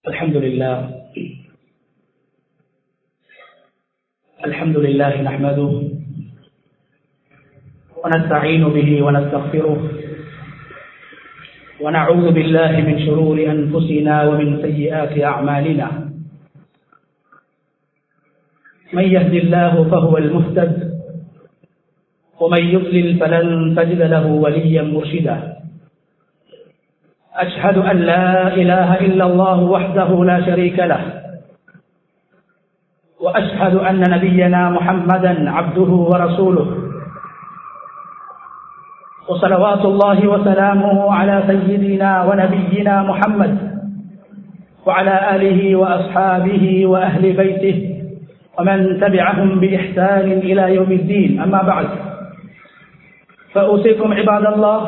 الحمد لله الحمد لله نحمده ونستعين به ونستغفره ونعوذ بالله من شرور أنفسنا ومن سيئات أعمالنا من يهد الله فهو المهتد ومن يضلل فلن تجد له وليا مرشدا أشهد أن لا إله إلا الله وحده لا شريك له وأشهد أن نبينا محمدا عبده ورسوله وصلوات الله وسلامه على سيدنا ونبينا محمد وعلى آله وأصحابه وأهل بيته ومن تبعهم بإحسان إلى يوم الدين أما بعد فأوصيكم عباد الله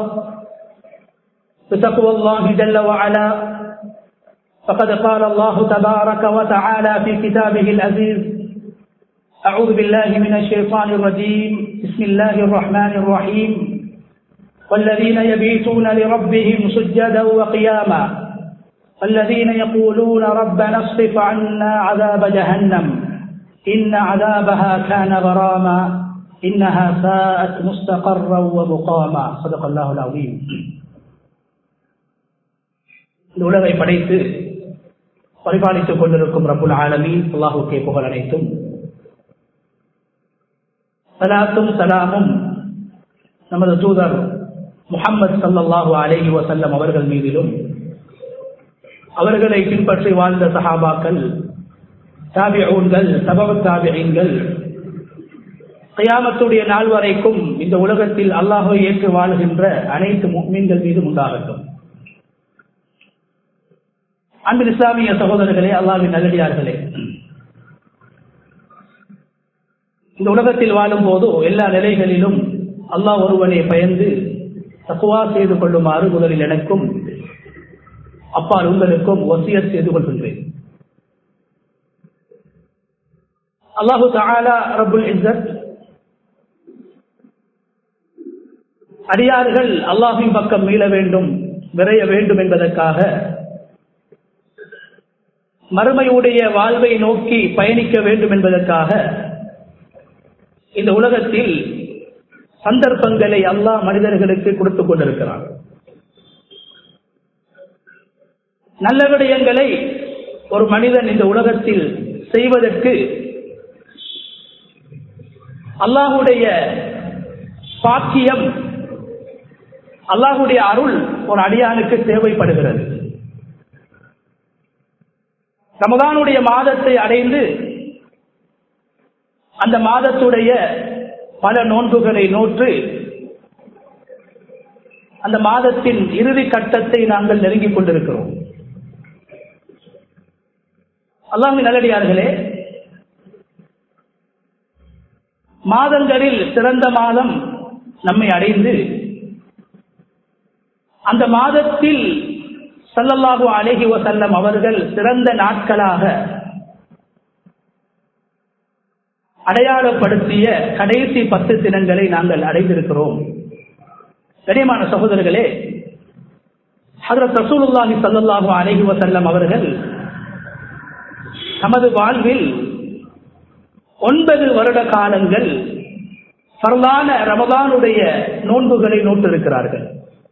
بتقوى الله جل وعلا فقد قال الله تبارك وتعالى في كتابه العزيز أعوذ بالله من الشيطان الرجيم بسم الله الرحمن الرحيم والذين يبيتون لربهم سجدا وقياما والذين يقولون ربنا اصرف عنا عذاب جهنم إن عذابها كان غراما إنها ساءت مستقرا ومقاما صدق الله العظيم இந்த உலகை படைத்து பரிபாலித்துக் கொண்டிருக்கும் ரபுல் ஆலமி அல்லாஹுக்கே புகழ் அனைத்தும் சலாத்தும் சலாமும் நமது தூதர் முகம்மது சல்லாஹூ அலேஹி வசல்லம் அவர்கள் மீதிலும் அவர்களை பின்பற்றி வாழ்ந்த சஹாபாக்கள் தாபியூன்கள் சபவ தாபியங்கள் கயாமத்துடைய நாள் வரைக்கும் இந்த உலகத்தில் அல்லாஹை ஏற்று வாழ்கின்ற அனைத்து மீன்கள் மீதும் உண்டாகட்டும் அன்பில் இஸ்லாமிய சகோதரர்களே அல்லாவின் நல்லடியார்களே இந்த உலகத்தில் வாழும் போது எல்லா நிலைகளிலும் அல்லாஹ் ஒருவனை பயந்து தக்குவா செய்து கொள்ளுமாறு முதலில் எனக்கும் அப்பால் உங்களுக்கும் வசியத் செய்து கொள்கின்றேன் அல்லாஹு தாலா ரபுல் இசத் அடியார்கள் அல்லாஹின் பக்கம் மீள வேண்டும் விரைய வேண்டும் என்பதற்காக மறுமையுடைய வாழ்வை நோக்கி பயணிக்க வேண்டும் என்பதற்காக இந்த உலகத்தில் சந்தர்ப்பங்களை அல்லாஹ் மனிதர்களுக்கு கொடுத்துக் கொண்டிருக்கிறார் நல்ல விடயங்களை ஒரு மனிதன் இந்த உலகத்தில் செய்வதற்கு அல்லாஹுடைய பாக்கியம் அல்லாஹுடைய அருள் ஒரு அடியானுக்கு தேவைப்படுகிறது ரமதானுடைய மாதத்தை அடைந்து அந்த மாதத்துடைய பல நோன்புகளை நோற்று அந்த மாதத்தின் இறுதி கட்டத்தை நாங்கள் நெருங்கிக் கொண்டிருக்கிறோம் அல்லாஹின் நல்லடியார்களே மாதங்களில் சிறந்த மாதம் நம்மை அடைந்து அந்த மாதத்தில் சல்லல்லாஹு அலஹி வசல்லம் அவர்கள் சிறந்த நாட்களாக அடையாளப்படுத்திய கடைசி பத்து தினங்களை நாங்கள் அடைந்திருக்கிறோம் கனியமான சகோதரர்களே ஹதரத் ரசூலுல்லாஹி சல்லாஹூ அலஹி வசல்லம் அவர்கள் நமது வாழ்வில் ஒன்பது வருட காலங்கள் பரவான ரமதானுடைய நோன்புகளை நோட்டிருக்கிறார்கள்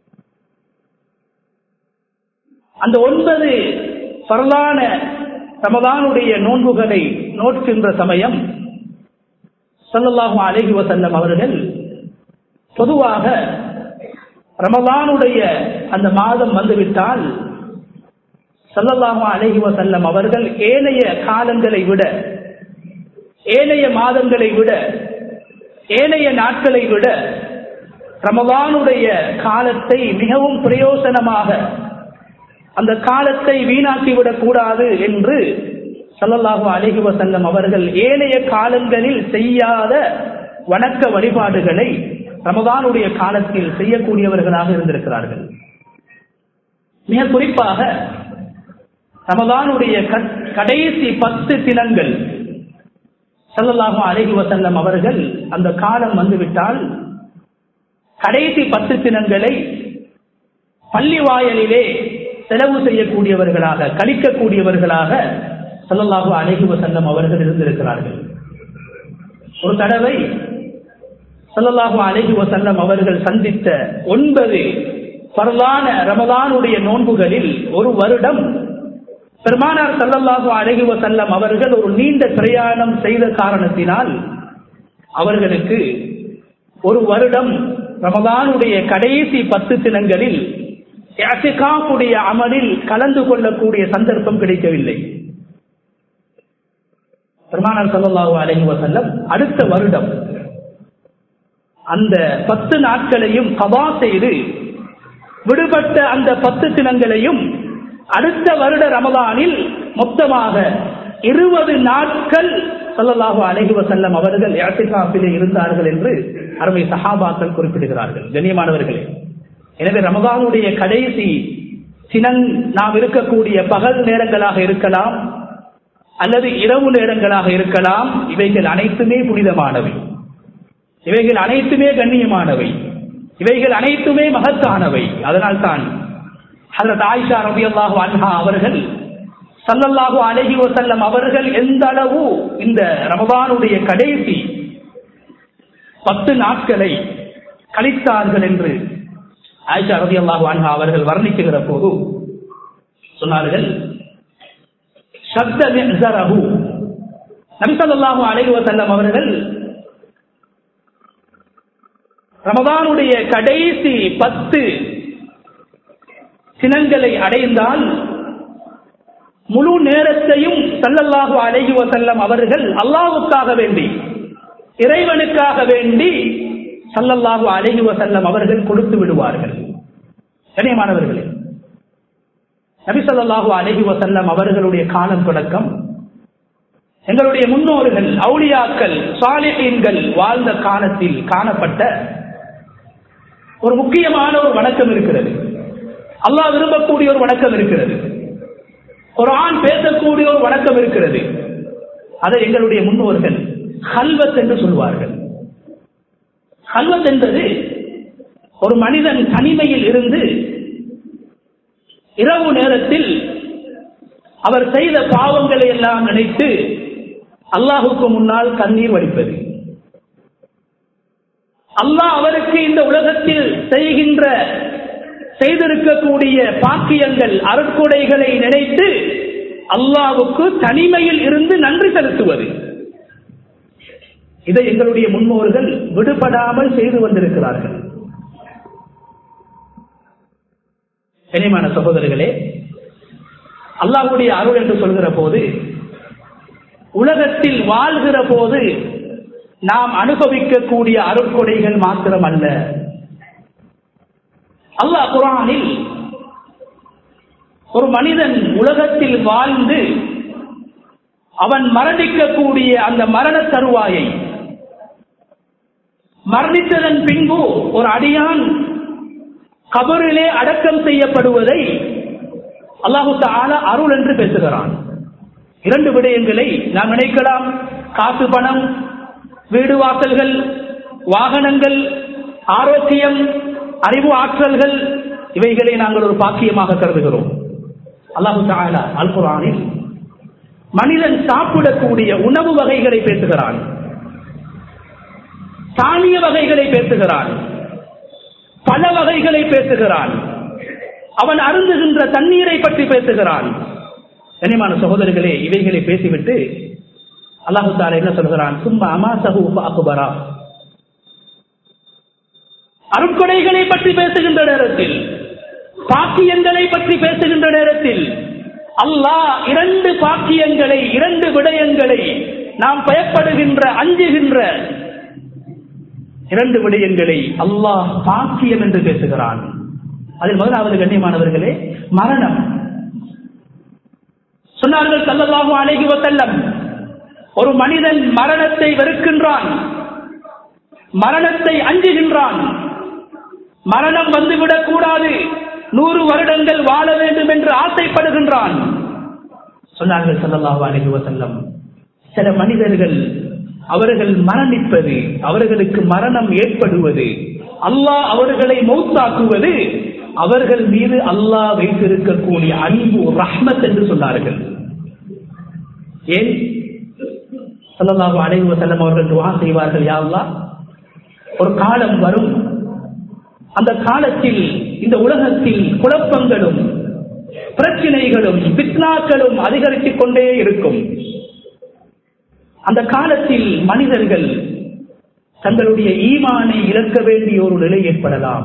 அந்த ஒன்பது பரவான ரமதானுடைய நோன்புகளை நோட்கின்ற சமயம் சல்லல்லாஹும் அலஹி வசல்லம் அவர்கள் பொதுவாக ரமதானுடைய அந்த மாதம் வந்துவிட்டால் சல்லல்லாஹும் அலஹி வசல்லம் அவர்கள் ஏனைய காலங்களை விட ஏனைய மாதங்களை விட ஏனைய நாட்களை விட ரமதானுடைய காலத்தை மிகவும் பிரயோசனமாக அந்த காலத்தை வீணாக்கிவிடக் கூடாது என்று சல்லல்லாஹு அலஹி வசல்லம் அவர்கள் ஏனைய காலங்களில் செய்யாத வணக்க வழிபாடுகளை ரமதானுடைய காலத்தில் செய்யக்கூடியவர்களாக இருந்திருக்கிறார்கள் மிக குறிப்பாக ரமதானுடைய கடைசி பத்து தினங்கள் சல்லல்லாஹு அலஹி வசல்லம் அவர்கள் அந்த காலம் வந்துவிட்டால் கடைசி பத்து தினங்களை பள்ளி வாயலிலே செலவு செய்யக்கூடியவர்களாக கழிக்கக்கூடியவர்களாக சல்லல்லாஹு அலைஹி வசல்லம் அவர்கள் இருந்திருக்கிறார்கள் ஒரு தடவை சல்லல்லாஹு அலைஹி வசல்லம் அவர்கள் சந்தித்த ஒன்பது பரலான ரமதானுடைய நோன்புகளில் ஒரு வருடம் பெருமானார் சல்லல்லாஹு அலைஹி வசல்லம் அவர்கள் ஒரு நீண்ட பிரயாணம் செய்த காரணத்தினால் அவர்களுக்கு ஒரு வருடம் ரமதானுடைய கடைசி பத்து தினங்களில் யாசிகாவுடைய அமலில் கலந்து கொள்ளக்கூடிய சந்தர்ப்பம் கிடைக்கவில்லை பெருமானார் சல்லல்லாஹு அலைஹி வசல்லம் அடுத்த வருடம் அந்த பத்து நாட்களையும் கபா செய்து விடுபட்ட அந்த பத்து தினங்களையும் அடுத்த வருட ரமதானில் மொத்தமாக இருபது நாட்கள் சல்லல்லாஹு அலைஹி வசல்லம் அவர்கள் யாத்திகாப்பிலே இருந்தார்கள் என்று அருமை சஹாபாக்கள் குறிப்பிடுகிறார்கள் கண்ணியமானவர்களே எனவே ரமதானுடைய கடைசி சினங் நாம் இருக்கக்கூடிய பகல் நேரங்களாக இருக்கலாம் அல்லது இரவு நேரங்களாக இருக்கலாம் இவைகள் அனைத்துமே புனிதமானவை இவைகள் அனைத்துமே கண்ணியமானவை இவைகள் அனைத்துமே மகத்தானவை அதனால் தான் ஹசரத் ஆயிஷா ரபி அல்லாஹு அன்ஹா அவர்கள் சல்லல்லாஹு அலஹி வசல்லம் அவர்கள் எந்த அளவு இந்த ரமபானுடைய கடைசி பத்து நாட்களை கழித்தார்கள் என்று ஆயிஷா ரபி அல்லாஹு அன்ஹா அவர்கள் வர்ணிக்குகிற போது சொன்னார்கள் நபிசல்லாஹு அலைஹி வசல்லம் அவர்கள் ரமதானுடைய கடைசி பத்து சினங்களை அடைந்தால் முழு நேரத்தையும் சல்லல்லாஹு அலைஹி வசல்லம் அவர்கள் அல்லாஹுக்காக வேண்டி இறைவனுக்காக வேண்டி சல்லல்லாஹு அலைஹி வசல்லம் அவர்கள் கொடுத்து விடுவார்கள் கனியமானவர்களே நபிசல்லாஹு அலஹி வசல்லம் அவர்களுடைய காலம் தொடக்கம் எங்களுடைய முன்னோர்கள் அவுளியாக்கள் சாலிஹீன்கள் வாழ்ந்த காலத்தில் காணப்பட்ட ஒரு முக்கியமான ஒரு வணக்கம் இருக்கிறது அல்லாஹ் விரும்பக்கூடிய ஒரு வணக்கம் இருக்கிறது ஒரு ஆண் பேசக்கூடிய ஒரு வணக்கம் இருக்கிறது அதை எங்களுடைய முன்னோர்கள் ஹல்வத் என்று சொல்வார்கள் ஹல்வத் என்பது ஒரு மனிதன் தனிமையில் இருந்து இரவு நேரத்தில் அவர் செய்த பாவங்களை எல்லாம் நினைத்து அல்லாஹுக்கு முன்னால் கண்ணீர் வடிப்பது அல்லாஹ் அவருக்கு இந்த உலகத்தில் செய்கின்ற செய்திருக்கக்கூடிய பாக்கியங்கள் அருட்கொடைகளை நினைத்து அல்லாவுக்கு தனிமையில் இருந்து நன்றி செலுத்துவது இதை எங்களுடைய முன்னோர்கள் விடுபடாமல் செய்து வந்திருக்கிறார்கள் கனிமான சகோதரர்களே அல்லாஹுடைய அருள் என்று சொல்கிற போது உலகத்தில் வாழ்கிற போது நாம் அனுபவிக்கக்கூடிய அருட்கொடைகள் மாத்திரம் அல்ல அல்லாஹ் குரானில் ஒரு மனிதன் உலகத்தில் வாழ்ந்து அவன் மரணிக்கக்கூடிய அந்த மரண தருவாயை மரணித்ததன் பின்பு ஒரு அடியான் கபரிலே அடக்கம் செய்யப்படுவதை அல்லாஹு தால அருள் என்று பேசுகிறான் இரண்டு விடயங்களை நாம் நினைக்கலாம் காசு பணம் வீடு வாசல்கள் வாகனங்கள் ஆரோக்கியம் அறிவு ஆற்றல்கள் இவைகளை நாங்கள் ஒரு பாக்கியமாக கருதுகிறோம் அல்லாஹு தாலா அல் குரானில் மனிதன் சாப்பிடக்கூடிய உணவு வகைகளை பேசுகிறான் தானிய வகைகளை பேசுகிறான் பல வகைகளை பேசுகிறான் அவன் அருந்துகின்ற தண்ணீரை பற்றி பேசுகிறான் கனிமான சகோதரர்களே இவைகளை பேசிவிட்டு அல்லாஹு தாலா என்ன சொல்கிறான் சும்மா அமாசகு அகுபரா அருட்கொடைகளை பற்றி பேசுகின்ற நேரத்தில் பாக்கியங்களை பற்றி பேசுகின்ற நேரத்தில் அல்லாஹ் இரண்டு பாக்கியங்களை இரண்டு விடயங்களை நாம் பயப்படுகின்ற அஞ்சுகின்ற இரண்டு விடயங்களை அல்லாஹ் பாக்கியம் என்று பேசுகிறான் அதில் முதலாவது கண்ணியமானவர்களே மரணம் சொன்னார்கள் சல்லல்லாஹு அலைஹி வஸல்லம் ஒரு மனிதன் மரணத்தை வெறுக்கின்றான் மரணத்தை அஞ்சுகின்றான் மரணம் வந்துவிடக் கூடாது நூறு வருடங்கள் வாழ வேண்டும் என்று ஆசைப்படுகின்றான் சொன்னார்கள் சல்லல்லாஹு அலைஹி வஸல்லம் சில மனிதர்கள் அவர்கள் மரணிப்பது அவர்களுக்கு மரணம் ஏற்படுவது அல்லாஹ் அவர்களை மௌத்தாக்குவது அவர்கள் மீது அல்லாஹ் வைத்திருக்கக்கூடிய அன்பு ரஹ்மத் என்று சொன்னார்கள் ஏன் சொல்லலாக அடைவு செல்லம் அவர்கள் துவா செய்வார்கள் யாவ்லா ஒரு காலம் வரும் அந்த காலத்தில் இந்த உலகத்தில் குழப்பங்களும் பிரச்சனைகளும் பித்னாக்களும் அதிகரித்துக் கொண்டே இருக்கும் அந்த காலத்தில் மனிதர்கள் தங்களுடைய ஈமானை இழக்க வேண்டிய ஒரு நிலை ஏற்படலாம்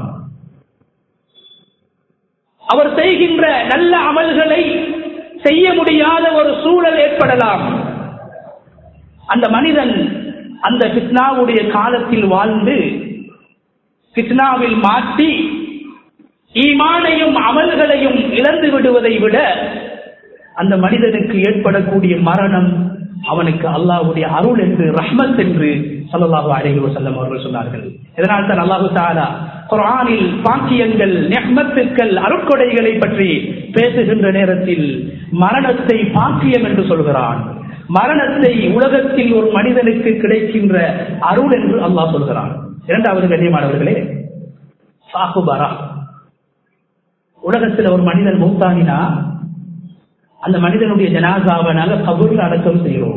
அவர் செய்கின்ற நல்ல அமல்களை செய்ய முடியாத ஒரு சூழல் ஏற்படலாம் அந்த மனிதன் அந்த கிருஷ்ணாவுடைய காலத்தில் வாழ்ந்து கிருஷ்ணாவில் மாற்றி ஈமானையும் அமல்களையும் இழந்து விடுவதை விட அந்த மனிதனுக்கு ஏற்படக்கூடிய மரணம் அவனுக்கு அல்லாஹுடைய அருள் என்று ரஹ்மத் என்று சல்லாஹு அலஹி வசல்லம் அவர்கள் சொன்னார்கள் இதனால் தான் அல்லாஹு தாலா குரானில் பாக்கியங்கள் நெஹ்மத்துக்கள் அருட்கொடைகளை பற்றி பேசுகின்ற நேரத்தில் மரணத்தை பாக்கியம் என்று சொல்கிறான் மரணத்தை உலகத்தில் ஒரு மனிதனுக்கு கிடைக்கின்ற அருள் என்று அல்லாஹ் சொல்கிறான் இரண்டாவது கண்ணியமானவர்களே சாகுபரா உலகத்தில் ஒரு மனிதன் மூத்தாகினா அந்த மனிதனுடைய ஜனாசாவை நாங்கள் கபூரில் அடக்கம் செய்கிறோம்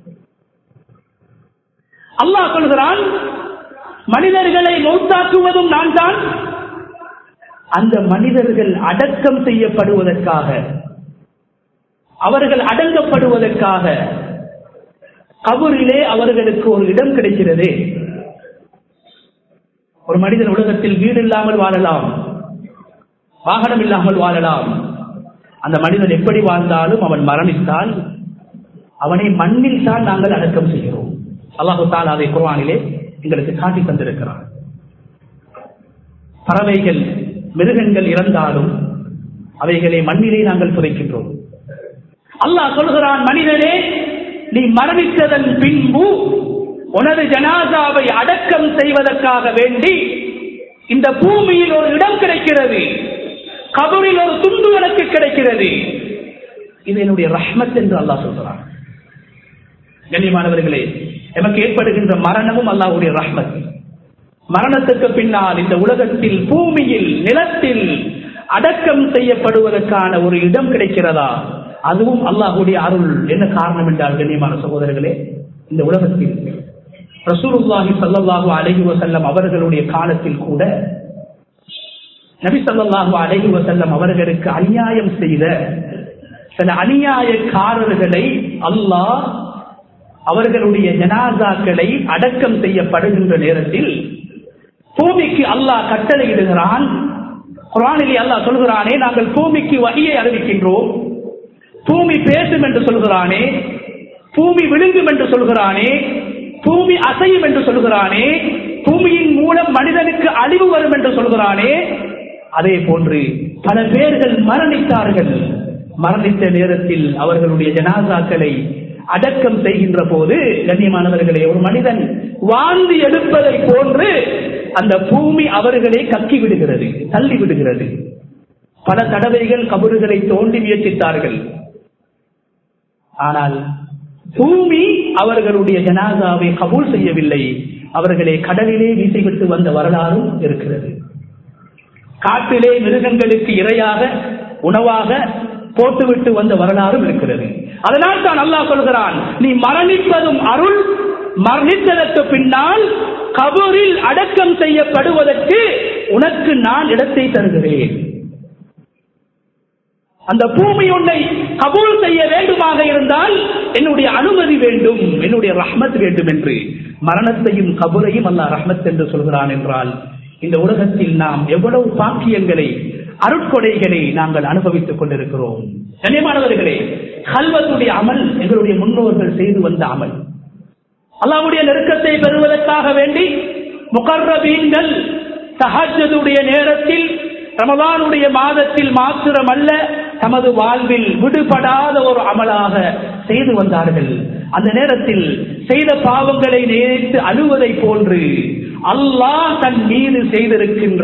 அல்லாஹ் சொல்கிறான் மனிதர்களை மௌத்தாக்குவதும் நான் தான் அந்த மனிதர்கள் அடக்கம் செய்யப்படுவதற்காக அவர்கள் அடங்கப்படுவதற்காக கபூரிலே அவர்களுக்கு ஒரு இடம் கிடைக்கிறது ஒரு மனிதன் உலகத்தில் வீடு இல்லாமல் வாழலாம் வாகனம் இல்லாமல் வாழலாம் அந்த மனிதன் எப்படி வாழ்ந்தாலும் அவன் மரணித்தால் அவனை மண்ணில் தான் நாங்கள் அடக்கம் செய்கிறோம் அல்லாஹு தால் அதை குர்வானிலே எங்களுக்கு காட்டி தந்திருக்கிறார் பறவைகள் மிருகங்கள் இறந்தாலும் அவைகளை மண்ணிலே நாங்கள் புதைக்கின்றோம் அல்லாஹ் சொல்கிறான் மனிதனே நீ மரணித்ததன் பின்பு உனது ஜனாசாவை அடக்கம் செய்வதற்காக வேண்டி இந்த பூமியில் ஒரு இடம் கிடைக்கிறது கபரில் ஒரு துண்டு எனக்கு கிடைக்கிறது இது என்னுடைய ரஹ்மத் என்று அல்லாஹ் சொல்கிறான் கண்ணியமானவர்களே எமக்கு ஏற்படுகின்ற மரணமும் அல்லாஹுடைய ரஹ்மத் மரணத்துக்கு பின்னால் இந்த உலகத்தில் பூமியில் நிலத்தில் அடக்கம் செய்யப்படுவதற்கான ஒரு இடம் கிடைக்கிறதா அதுவும் அல்லாஹுடைய அருள் என்ன காரணம் என்றால் கண்ணியமான சகோதரர்களே இந்த உலகத்தில் ரசூலுல்லாஹி சல்லாஹூ அலஹி வசல்லம் அவர்களுடைய காலத்தில் கூட நபி சல்லாஹூ அலஹி வசல்லம் அவர்களுக்கு அநியாயம் செய்த சில அநியாயக்காரர்களை அல்லாஹ் அவர்களுடைய ஜனாசாக்களை அடக்கம் செய்யப்படுகின்ற நேரத்தில் பூமிக்கு அல்லாஹ் கட்டளையிடுகிறான் குரானிலே அல்லாஹ் சொல்கிறானே நாங்கள் பூமிக்கு வகையை அறிவிக்கின்றோம் பூமி பேசும் என்று சொல்கிறானே பூமி விழுங்கும் என்று சொல்கிறானே பூமி அசையும் என்று சொல்கிறானே பூமியின் மூலம் மனிதனுக்கு அழிவு வரும் என்று சொல்கிறானே அதே போன்று பல பேர்கள் மரணித்தார்கள் மரணித்த நேரத்தில் அவர்களுடைய ஜனாசாக்களை அடக்கம் செய்கின்ற போது கண்ணியமானவர்களே ஒரு மனிதன் வாழ்ந்து எடுப்பதை போன்று அந்த பூமி அவர்களை கக்கி விடுகிறது தள்ளி விடுகிறது பல தடவைகள் கபறுகளை தோண்டி முயற்சித்தார்கள் ஆனால் பூமி அவர்களுடைய ஜனாசாவை கபூல் செய்யவில்லை அவர்களை கடலிலே வீசிவிட்டு வந்த வரலாறும் இருக்கிறது காட்டிலே மிருகங்களுக்கு இரையாக உணவாக போட்டுவிட்டு வந்த வரலாறும் இருக்கிறது அதனால் தான் அல்லாஹ் சொல்கிறான் நீ மரணிப்பதும் அருள் மரணித்ததற்கு பின்னால் கபூரில் அடக்கம் செய்யப்படுவதற்கு உனக்கு நான் இடத்தை தருகிறேன் அந்த பூமி உன்னை கபூல் செய்ய வேண்டுமாக இருந்தால் என்னுடைய அனுமதி வேண்டும் என்னுடைய ரஹ்மத் வேண்டும் என்று மரணத்தையும் கபூரையும் அல்லா ரஹ்மத் என்று சொல்கிறான் என்றால் இந்த உலகத்தில் நாம் எவ்வளவு பாக்கியங்களை அருட்கொடைகளை நாங்கள் அனுபவித்துக் கொண்டிருக்கிறோம் கண்ணியமானவர்களே கல்வத்துடைய அமல் எங்களுடைய முன்னோர்கள் செய்து வந்த அமல் அல்லாவுடைய நெருக்கத்தை பெறுவதற்காக வேண்டி முகர்ரபீன்கள் தஹஜதுடைய நேரத்தில் ரமதானுடைய மாதத்தில் மாத்திரமல்ல தமது வாழ்வில் விடுபடாத ஒரு அமலாக செய்து வந்தார்கள் அந்த நேரத்தில் செய்த பாவங்களை நினைத்து அழுவதை போன்று அல்லாஹ் தன் மீது செய்திருக்கின்ற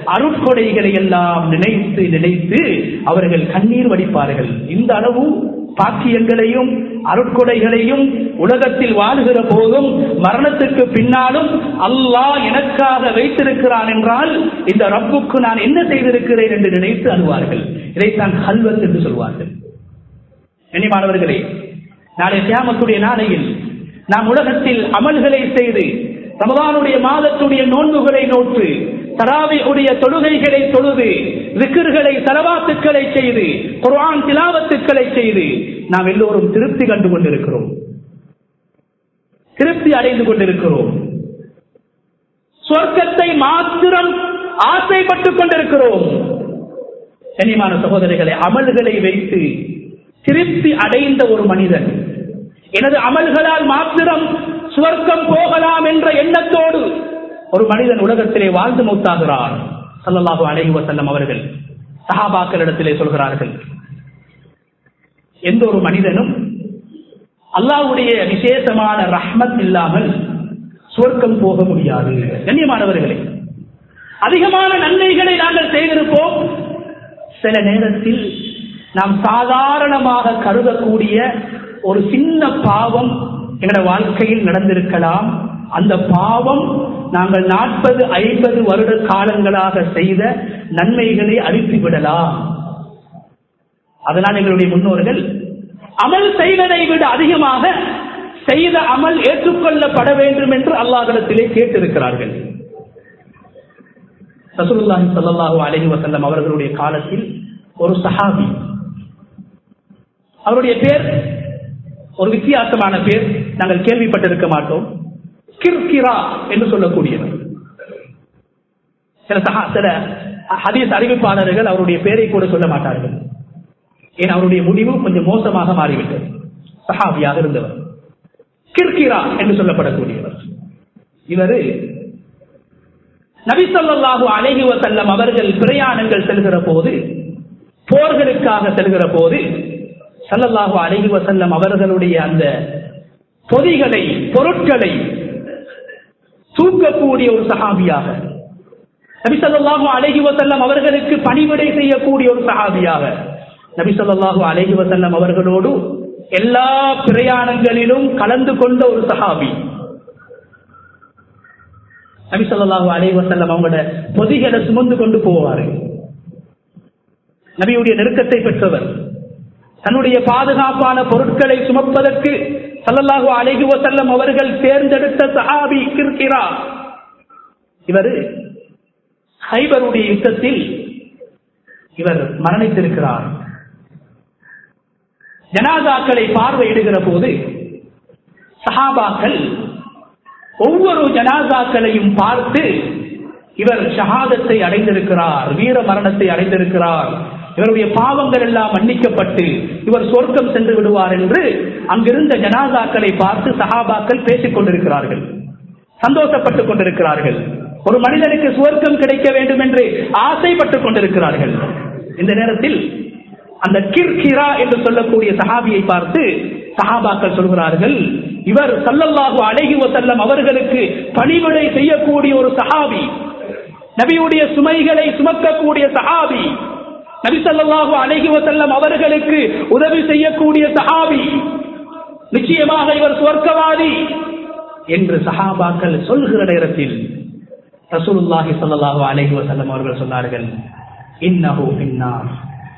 அருட்கொடைகளை எல்லாம் நினைத்து நினைத்து அவர்கள் கண்ணீர் வடிப்பார்கள் இந்த அளவு பாக்கியங்களையும் அருட்கொடைகளையும் உலகத்தில் வாழுகிற போதும் மரணத்துக்கு பின்னாலும் அல்லாஹ் எனக்காக வைத்திருக்கிறான் என்றால் இந்த ரப்புக்கு நான் என்ன செய்திருக்கிறேன் என்று நினைத்து அழுவார்கள் இதைத்தான் ஹல்வத் என்று சொல்வார்கள் கண்ணியமானவர்களே நாளை தியாமத்துடைய நாளையில் நாம் உலகத்தில் அமல்களை செய்து ரமதானுடைய மாதத்துடைய நோன்புகளை நோற்று தராவியுடைய தொழுகைகளை தொழுது விக்கிர்களை தலவாத்துக்களை செய்து குர்ஆன் திலாவத்துக்களை செய்து நாம் எல்லோரும் திருப்தி கண்டு கொண்டிருக்கிறோம் திருப்தி அடைந்து கொண்டிருக்கிறோம் சொர்க்கத்தை மாத்திரம் ஆசைப்பட்டுக் கொண்டிருக்கிறோம் கண்ணியமான சகோதரிகளை அமல்களை வைத்து திருப்தி அடைந்த ஒரு மனிதன் எனது அமல்களால் மாத்திரம் சுவர்க்கம் போகலாம் என்ற எண்ணத்தோடு ஒரு மனிதன் உலகத்திலே வாழ்ந்து மூத்தாகிறார் சல்லல்லாஹு அலைஹி வஸல்லம் அவர்கள் சஹாபாக்களிடத்திலே சொல்கிறார்கள் எந்த ஒரு மனிதனும் அல்லாஹ்வுடைய விசேஷமான ரஹ்மத் இல்லாமல் சுவர்க்கம் போக முடியாது கண்ணியமானவர்களே அதிகமான நன்மைகளை நாங்கள் செய்திருப்போம் சில நேரத்தில் நாம் சாதாரணமாக கருதக்கூடிய ஒரு சின்ன பாவம் எங்களோட வாழ்க்கையில் நடந்திருக்கலாம் அந்த பாவம் நாங்கள் நாற்பது ஐம்பது வருட காலங்களாக செய்த நன்மைகளை அழித்து விடலாம் அதனால் எங்களுடைய முன்னோர்கள் அமல் செய்வதை விட அதிகமாக செய்த அமல் ஏற்றுக்கொள்ளப்பட வேண்டும் என்று அல்லாஹிடத்திலே கேட்டிருக்கிறார்கள் ரசூலுல்லாஹி ஸல்லல்லாஹு அலைஹி வஸல்லம் அவர்களுடைய காலத்தில் ஒரு சஹாபி அவருடைய பேர் ஒரு வித்தியாசமான பேர் நாங்கள் கேள்விப்பட்டிருக்க மாட்டோம் கிர்கிரா என்று சொல்லக்கூடியவர் சில சஹா சில ஹதீஸ் அறிவிப்பாளர்கள் அவருடைய பேரை கூட சொல்ல மாட்டார்கள் ஏன் அவருடைய முடிவு கொஞ்சம் மோசமாக மாறிவிட்டது சஹாபியாக இருந்தவர் கிர்கிரா என்று சொல்லப்படக்கூடியவர் இவர் நபிசல்லாஹு அலைஹி வசல்லம் அவர்கள் பிரயாணங்கள் செல்கிற போது போர்களுக்காக செல்கிற போது சல்லல்லாஹு அலைஹி வசல்லம் அவர்களுடைய அந்த பொதிகளை பொருட்களை தூக்கக்கூடிய ஒரு சஹாபியாக நபிசல்லாஹு அலைஹி வசல்லம் அவர்களுக்கு பணிவிடை செய்யக்கூடிய ஒரு சஹாபியாக நபிசல்லாஹு அலைஹி வசல்லம் அவர்களோடு எல்லா பிரயாணங்களிலும் கலந்து கொண்ட ஒரு சஹாபி நபிசல்லாஹு அலைஹி வசல்லம் அவங்களோட பொதிகளை சுமந்து கொண்டு போவாரு நபியுடைய நெருக்கத்தை பெற்றவர் தன்னுடைய பாதுகாப்பான பொருட்களை சுமப்பதற்கு சல்லல்லாஹு அலைஹி வசல்லம் அவர்கள் தேர்ந்தெடுத்த சஹாபி கிர்கிரா இவர் ஹைபருடைய யுத்தத்தில் இவர் மரணித்திருக்கிறார் ஜனாதாக்களை பார்வையிடுகிற போது சஹாபாக்கள் ஒவ்வொரு ஜனாதாக்களையும் பார்த்து இவர் ஷஹாதத்தை அடைந்திருக்கிறார் வீர மரணத்தை அடைந்திருக்கிறார் இவருடைய பாவங்கள் எல்லாம் மன்னிக்கப்பட்டு இவர் சொர்க்கம் சென்று விடுவார் என்று அங்கிருந்த ஜனாதாக்களை பார்த்து சஹாபாக்கள் பேசிக் கொண்டிருக்கிறார்கள் சந்தோஷப்பட்டுக் கொண்டிருக்கிறார்கள் ஒரு மனிதனுக்கு சுவர்க்கம் கிடைக்க வேண்டும் என்று ஆசைப்பட்டுக் கொண்டிருக்கிறார்கள் இந்த நேரத்தில் அந்த கிர்கிரா என்று சொல்லக்கூடிய சஹாபியை பார்த்து சஹாபாக்கள் சொல்கிறார்கள் இவர் சல்லல்லாஹு அழகி வசல்லம் அவர்களுக்கு பணிவிடை செய்யக்கூடிய ஒரு சஹாபி நபியுடைய சுமைகளை சுமக்கக்கூடிய சஹாபி நபி சல்லாஹு அழகி வசல்லம் அவர்களுக்கு உதவி செய்யக்கூடிய சஹாபி நிச்சயமாக இவர் சுவர்க்கவாதி என்று சஹாபாக்கள் சொல்கிற நேரத்தில் ரசூலுல்லாஹி ஸல்லல்லாஹு அலைஹி வஸல்லம் அவர்கள் சொன்னார்கள் இன்னஹு பின்னார்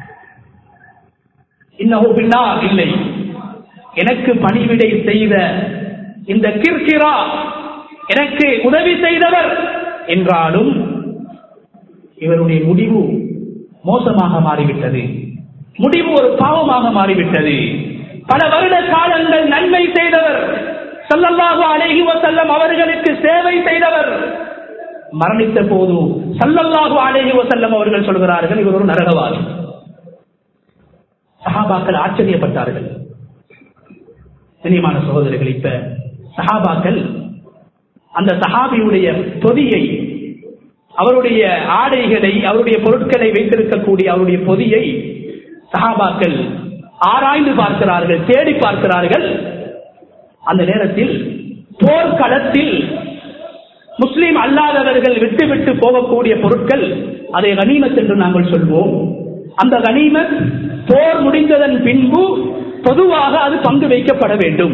இன்னஹு பின்னார் இல்லை எனக்கு பணிவிடை செய்த இந்த கிர்கிரா எனக்கு உதவி செய்தவர் என்றாலும் இவருடைய முடிவு மோசமாக மாறிவிட்டது முடிவு ஒரு பாவமாக மாறிவிட்டது பல வருட காலங்கள் நன்மை செய்தவர் சல்லல்லாஹு அலைஹி வசல்லம் அவர்களுக்கு சேவை செய்தவர் மரணித்த போது சல்லல்லாஹு அலைஹி வசல்லம் அவர்கள் சொல்கிறார்கள் இவர் ஒரு நரகவாதி சஹாபாக்கள் ஆச்சரியப்பட்டார்கள் கண்ணியமான சகோதரர்கள் இப்ப சஹாபாக்கள் அந்த சஹாபியுடைய பொதியை அவருடைய ஆடைகளை அவருடைய பொருட்களை வைத்திருக்கக்கூடிய அவருடைய பொதியை சஹாபாக்கள் ஆராய்ந்து பார்க்கிறார்கள் தேடி பார்க்கிறார்கள் அந்த நேரத்தில் போர்க்களத்தில் முஸ்லீம் அல்லாதவர்கள் விட்டு விட்டு போகக்கூடிய பொருட்கள் அதை கனிமத் என்று நாங்கள் சொல்வோம் அந்த கனிமத் போர் முடிந்ததன் பின்பு பொதுவாக அது பங்கு வைக்கப்பட வேண்டும்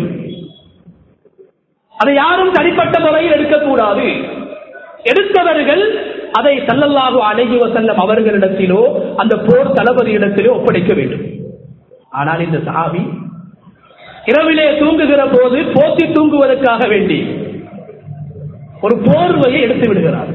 அதை யாரும் தனிப்பட்ட முறையில் எடுக்கக்கூடாது எடுத்தவர்கள் அதை சல்லல்லாஹு அலைஹி வசல்லம் அவர்களிடத்திலோ அந்த போர் தளபதியிடத்திலோ ஒப்படைக்க வேண்டும் ஆனால் இந்த சாவி இரவிலே தூங்குகிற போது போத்தி தூங்குவதற்காக வேண்டி ஒரு போர்வையை எடுத்து விடுகிறார்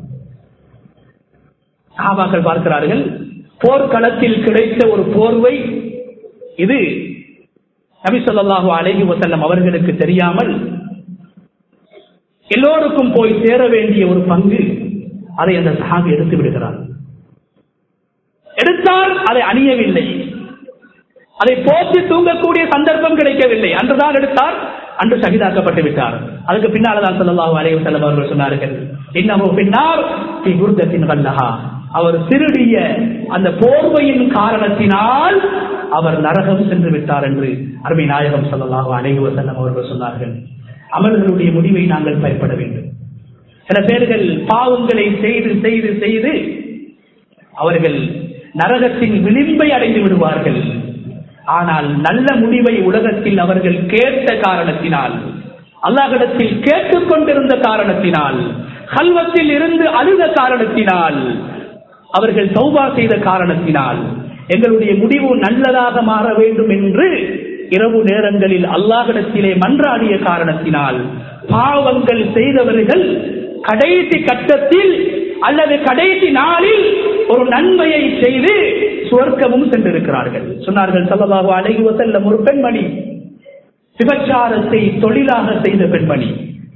சாபாக்கள் பார்க்கிறார்கள் போர்க்களத்தில் கிடைத்த ஒரு போர்வை இது நபி சொல்லாஹு அலைஹி வசல்லம் அவர்களுக்கு தெரியாமல் எல்லோருக்கும் போய் சேர வேண்டிய ஒரு பங்கு அதை அந்த சஹாபி எடுத்து விடுகிறார் எடுத்தால் அதை அணியவில்லை அதை போற்றி தூங்கக்கூடிய சந்தர்ப்பம் கிடைக்கவில்லை அன்றுதான் எடுத்தார் அன்று சகிதாக்கப்பட்டு விட்டார் அதுக்கு பின்னால்தான் சொல்லலாம் அலைய செல்லம் அவர்கள் சொன்னார்கள் இன்னமும் பின்னார் குருதத்தின் வல்லஹா அவர் திருடிய அந்த போர்வையின் காரணத்தினால் அவர் நரகம் சென்று விட்டார் என்று அருமை நாயகம் சொல்லலாம் அலைய செல்லம் அவர்கள் சொன்னார்கள் அமல்களுடைய முடிவை நாங்கள் பயப்பட வேண்டும் சில பேர்கள் பாவங்களை செய்து செய்து செய்து அவர்கள் நரகத்தின் விளிம்பை அடைந்து விடுவார்கள் ஆனால் நல்ல முடிவை உலகத்தில் அவர்கள் கேட்ட காரணத்தினால் அல்லாஹிடத்தில் கேட்டுக் கொண்டிருந்த காரணத்தினால் கல்வத்தில் இருந்து அழுத காரணத்தினால் அவர்கள் சௌபா செய்த காரணத்தினால் எங்களுடைய முடிவு நல்லதாக மாற வேண்டும் என்று இரவு நேரங்களில் அல்லாஹிடத்திலே மன்றாடிய காரணத்தினால் பாவங்கள் செய்தவர்கள் கடைசி கட்டத்தில் அல்லது கடைசி நாளில் ஒரு நன்மையை செய்து சுவர்க்கமும் சென்றிருக்கிறார்கள் சொன்னார்கள் சல்லபாபு அழகி செல்லும் ஒரு பெண்மணி விபச்சாரத்தை தொழிலாக செய்த பெண்மணி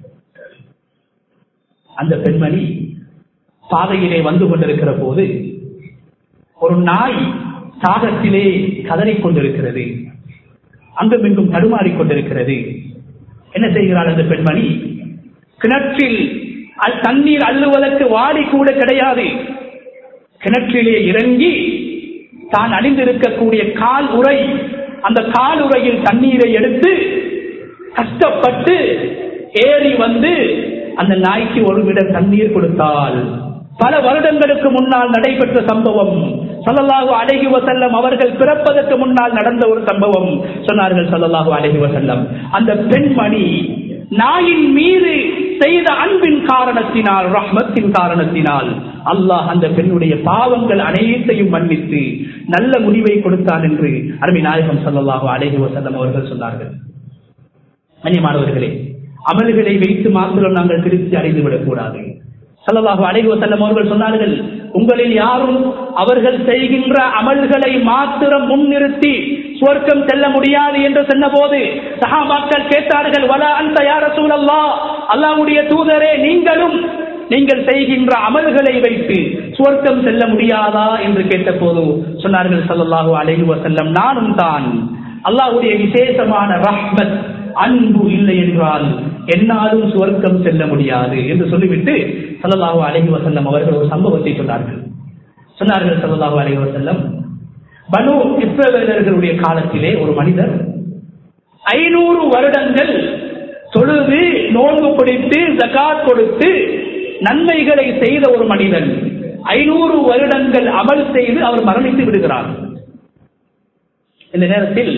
அந்த பெண்மணி பாதையிலே வந்து கொண்டிருக்கிற போது ஒரு நாய் சாகத்திலே கதறிக் கொண்டிருக்கிறது அங்கும் இங்கும் தடுமாறிக் கொண்டிருக்கிறது என்ன செய்கிறாள் அந்த பெண்மணி கிணற்றில் தண்ணீர் அள்ளுவதற்கு வாடி கூட கிடையாது கிணற்றிலே இறங்கி தான் அணிந்திருக்கக்கூடிய கால் உரை அந்த கால் உரையில் தண்ணீரை எடுத்து கஷ்டப்பட்டு ஏறி வந்து அந்த நாய்க்கு ஒரு விட தண்ணீர் கொடுத்தால் பல வருடங்களுக்கு முன்னால் நடைபெற்ற சம்பவம் சல்லல்லாஹு அழகி வசல்லம் அவர்கள் பிறப்பதற்கு முன்னால் நடந்த ஒரு சம்பவம் சொன்னார்கள் சல்லல்லாஹு அழகி வசல்லம் அந்த பெண்மணி நாயின் மீது செய்த அன்பின் காரணத்தினால் ரஹ்மத்தின் காரணத்தினால் அல்லாஹ் அந்த பெண்ணுடைய பாவங்கள் அனைத்தையும் மன்னித்து நல்ல முடிவை கொடுத்தான் என்று அருமை நாயகம் சல்லாஹூ அலேஹி வசல்லம் அவர்கள் சொன்னார்கள் கண்ணியமானவர்களே அமல்களை வைத்து மாத்திரம் நாங்கள் திருப்தி அடைந்து விடக்கூடாது சல்லல்லாஹு அலைஹி வஸல்லம் அவர்கள் சொன்னார்கள் உங்களில் யாரும் அவர்கள் செய்கின்ற அமல்களை மாத்திரம் முன்னிறுத்தி சுவர்க்கம் செல்ல முடியாது என்று சொன்னபோது சஹாபாக்கள் கேட்டார்கள் வலா அந்த யார சூழல்லா அல்லாஹ்வுடைய தூதரே நீங்களும் நீங்கள் செய்கின்ற அமல்களை வைத்து சுவர்க்கம் செல்ல முடியாதா என்று கேட்டபோது சொன்னார்கள் சல்லல்லாஹு அலைஹி வஸல்லம் நானும் தான் அல்லாஹ்வுடைய விசேஷமான ரஹ்மத் அன்பு இல்லை என்றால் என்னாலும் சுவர்க்கம் செல்ல முடியாது என்று சொல்லிவிட்டு சல்லல்லாஹு அலைஹி வசல்லம் அவர்கள் ஒரு சம்பவத்தை சொன்னார்கள் சொன்னார்கள் சல்லல்லாஹு அலைஹி வசல்லம் பனு இஸ்ரவேலர்களுடைய காலத்திலே ஒரு மனிதர் ஐநூறு வருடங்கள் தொழுது நோன்பு பிடித்து ஜகாத் கொடுத்து நன்மைகளை செய்த ஒரு மனிதன் ஐநூறு வருடங்கள் அமல் செய்து அவர் மரணித்து விடுகிறார் இந்த நேரத்தில்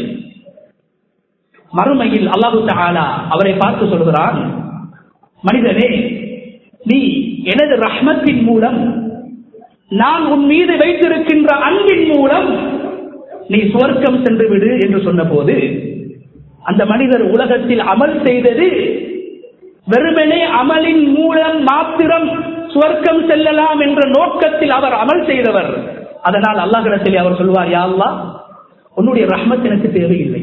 மறுமையில் அல்லாஹு தாலா அவரை பார்த்து சொல்கிறான் மனிதனே நீ எனது ரஹ்மத்தின் மூலம் நான் உன் மீது வைத்திருக்கின்ற அன்பின் மூலம் நீ சுவர்க்கம் சென்று விடு என்று சொன்னபோது அந்த மனிதர் உலகத்தில் அமல் செய்தது வெறுமனே அமலின் மூலம் மாத்திரம் சுவர்க்கம் செல்லலாம் என்ற நோக்கத்தில் அவர் அமல் செய்தவர் அதனால் அல்லாஹிடத்தில் அவர் சொல்வார் யா அல்லாஹ் உன்னுடைய ரஹ்மத் எனக்கு தேவையில்லை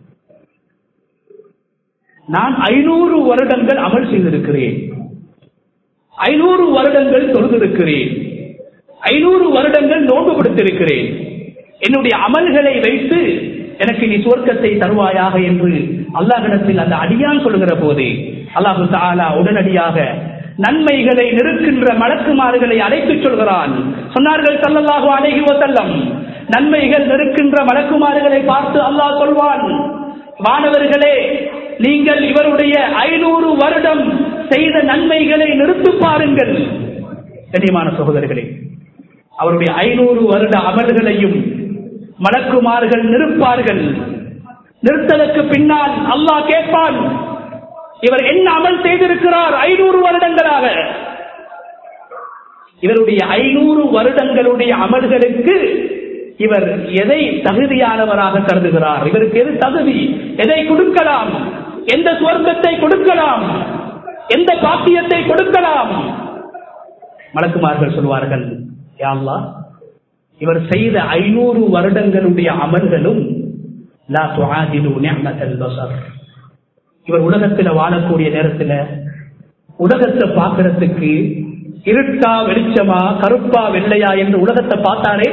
நான் ஐநூறு வருடங்கள் அமல் செய்திருக்கிறேன் ஐநூறு வருடங்கள் தொழுதிருக்கிறேன் ஐநூறு வருடங்கள் நோன்பு கொடுத்திருக்கிறேன் என்னுடைய அமல்களை வைத்து எனக்கு நீ சுவர்க்கத்தை தருவாயாக என்று அல்லாஹிடத்தில் அந்த அடியான் சொல்லுகிற போது அல்லாஹு தாலா உடனடியாக நன்மைகளை நெருக்கின்ற மலக்குமார்களை அழைத்துச் சொல்கிறான் சொன்னார்கள் சல்லல்லாஹு அலைஹி வசல்லம் நன்மைகள் நெருக்கின்ற மலக்குமார்களை பார்த்து அல்லாஹ் சொல்வான் மாணவர்களே நீங்கள் இவருடைய ஐநூறு வருடம் செய்த நன்மைகளை நிறுத்து பாருங்கள் கண்ணியமான சகோதரர்களே அவருடைய ஐநூறு வருட அமல்களையும் மலக்குமார்கள் நிற்பார்கள் நிறுத்தலுக்கு பின்னால் அல்லாஹ் கேட்பான் இவர் என்ன அமல் செய்திருக்கிறார் ஐநூறு வருடங்களாக இவருடைய ஐநூறு வருடங்களுடைய அமல்களுக்கு இவர் எதை தகுதியானவராக கருதுகிறார் இவருக்கு எது தகுதி எதை கொடுக்கலாம் எந்த சுவர்க்கத்தை கொடுக்கலாம் எந்த பாக்கியத்தை கொடுக்கலாம் மலக்குமார்கள் சொல்வார்கள் யாழ்லா இவர் செய்த ஐநூறு வருடங்களுடைய அமல்களும் லா துஆதிலு நிஅமத்தல் பஸர் இவர் உலகத்தில் வாழக்கூடிய நேரத்தில் உலகத்தை பார்க்கறதுக்கு இருட்டா வெளிச்சமா கருப்பா வெள்ளையா என்று உலகத்தை பார்த்தாரே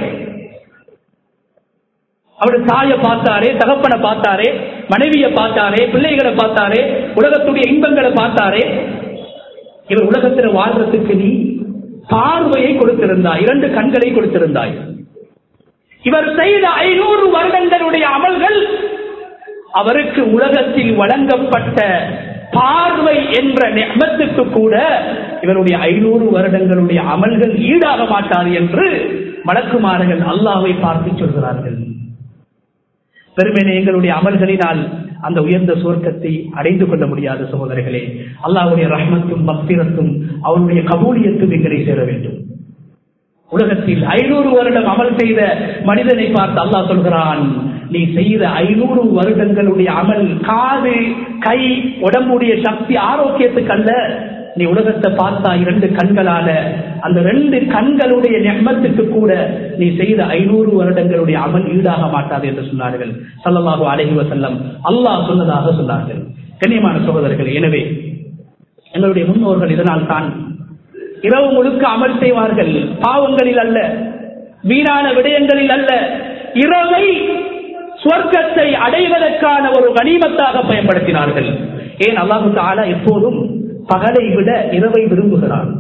அவருடைய தாயை பார்த்தாரே தகப்பனை பார்த்தாரே மனைவியை பார்த்தாரே பிள்ளைகளை பார்த்தாரே உலகத்துடைய இன்பங்களை பார்த்தாரே இவர் உலகத்தில் வாழ்றதுக்கு நீ பார்வையை கொடுத்திருந்தாய் இரண்டு கண்களை கொடுத்திருந்தாய் இவர் செய்த ஐநூறு வருடங்களுடைய அமல்கள் அவருக்கு உலகத்தில் வழங்கப்பட்ட பார்வை என்ற நெமத்துக்கு கூட இவருடைய ஐநூறு வருடங்களுடைய அமல்கள் ஈடாக மாட்டாது என்று மலக்குமார்கள் அல்லாவை பார்த்து சொல்கிறார்கள் பெருமையை எங்களுடைய அமல்களினால் அந்த உயர்ந்த சுவர்க்கத்தை அடைந்து கொள்ள முடியாத சகோதரர்களே அல்லாவுடைய ரஹ்மத்தும் பக்திரத்தும் அவருடைய கபூலியத்தும் எங்களை சேர வேண்டும் உலகத்தில் ஐநூறு வருடம் அமல் செய்த மனிதனை பார்த்து அல்லாஹ் சொல்கிறான் நீ செய்த ஐநூறு வருடங்களுடைய அமல் காது கை உடம்புடைய சக்தி ஆரோக்கியத்துக்கு அல்ல நீ உலகத்தை பார்த்தா இரண்டு கண்களால அந்த ரெண்டு கண்களுடைய நெம்மத்துக்கு கூட நீ செய்த ஐநூறு வருடங்களுடைய அமல் ஈடாக மாட்டாது என்று சொன்னார்கள் சல்லல்லாஹு அலைஹி வசல்லம் அல்லாஹ் சொன்னதாக சொன்னார்கள் கண்ணியமான சகோதரர்கள் எனவே எங்களுடைய முன்னோர்கள் இதனால் தான் இரவு முழுக்க அமல் செய்வார்கள் பாவங்களில் அல்ல வீணான விடயங்களில் அல்ல இரவை சுவர்க்கத்தை அடைவதற்கான ஒரு கனிமத்தாக பயன்படுத்தினார்கள் ஏன் அல்லாஹு தாலா எப்போதும் பகலை விட இரவை விரும்புகிறான்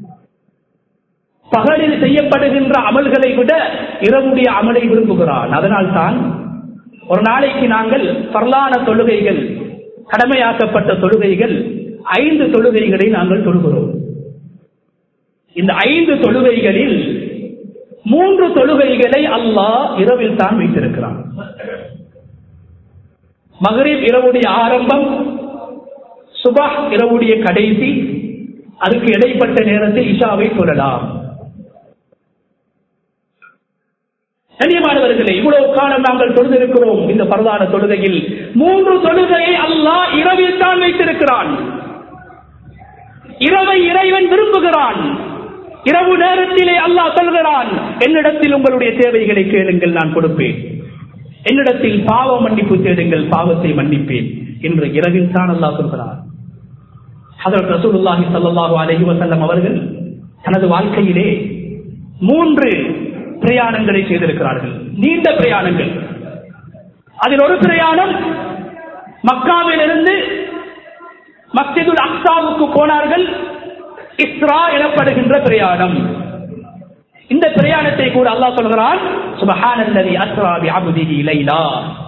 பகலில் செய்யப்படுகின்ற அமல்களை விட இரவுடைய அமலை விரும்புகிறான் அதனால் தான் ஒரு நாளைக்கு நாங்கள் பரலான தொழுகைகள் கடமையாக்கப்பட்ட தொழுகைகள் ஐந்து தொழுகைகளை நாங்கள் தொழுகிறோம் இந்த ஐந்து தொழுகைகளில் மூன்று தொழுகைகளை அல்லாஹ் இரவில் தான் வைத்திருக்கிறான் மகரீப் இரவுடைய ஆரம்பம் சுபா இரவுடைய கடைசி அதுக்கு இடைப்பட்ட நேரத்தில் இஷாவை சொல்லலாம் கண்ணியமானவர்களே இவ்வளவு காலம் நாங்கள் தொழுதிருக்கிறோம் இந்த பரவான தொழுகையில் மூன்று தொழுகையை அல்லாஹ் இரவில் தான் வைத்திருக்கிறான் இரவை இறைவன் விரும்புகிறான் இரவு நேரத்திலே அல்லாஹ் சொல்கிறான் என்னிடத்தில் உங்களுடைய தேவைகளை கேளுங்கள் நான் கொடுப்பேன் என்னிடத்தில் பாவ மன்னிப்பு தேடுங்கள் பாவத்தை மன்னிப்பேன் என்று இரவில் தான் அல்லாஹ் சொல்கிறார் அதற்கு ரசூலுல்லாஹி சல்லாஹூ அலஹி வசல்லம் அவர்கள் தனது வாழ்க்கையிலே மூன்று பிரயாணங்களை செய்திருக்கிறார்கள் நீண்ட பிரயாணங்கள் அதில் ஒரு பிரயாணம் மக்காவிலிருந்து மஸ்ஜிதுல் அக்சாவுக்கு போனார்கள் இஸ்ரா எனப்படுகின்ற பிரயாணம் இந்த பிரயாணத்தை கூட அல்லாஹ் சொல்கிறான் சுபஹானல்லதி அஸ்ரா பி அப்திஹி லைலா